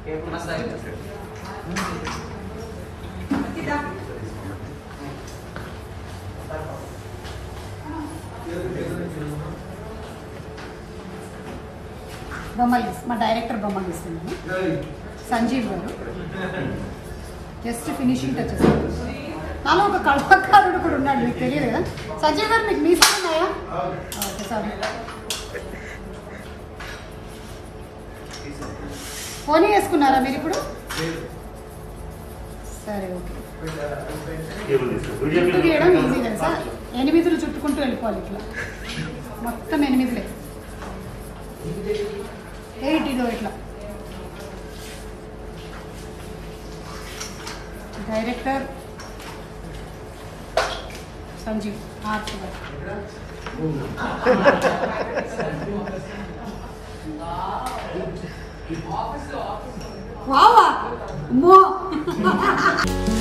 బొమ్మలు గీస్- మా డైరెక్టర్ బొమ్మలు గీస్తున్నాను సంజీవ్ గారు జస్ట్ ఫినిషింగ్ టచెస్ నాలో ఒక కళాకారుడు కూడా ఉన్నాడు మీకు తెలియదు కదా సంజయ్ గారు మీకు మీసాలు ఉన్నాయా ఓకే సారీ పోనీ వేసుకున్నారా మీరు ఇప్పుడు సరే ఓకే చుట్టూ గీయడం ఈజీ తెలుసా ఎనిమిదిలు చుట్టుకుంటూ వెళ్ళిపోవాలి ఇట్లా మొత్తం ఎనిమిదిలే ఎయిట్ ఇదో ఇట్లా డైరెక్టర్ సంజీవ్ ఆర్ట్ వావా అమ్మో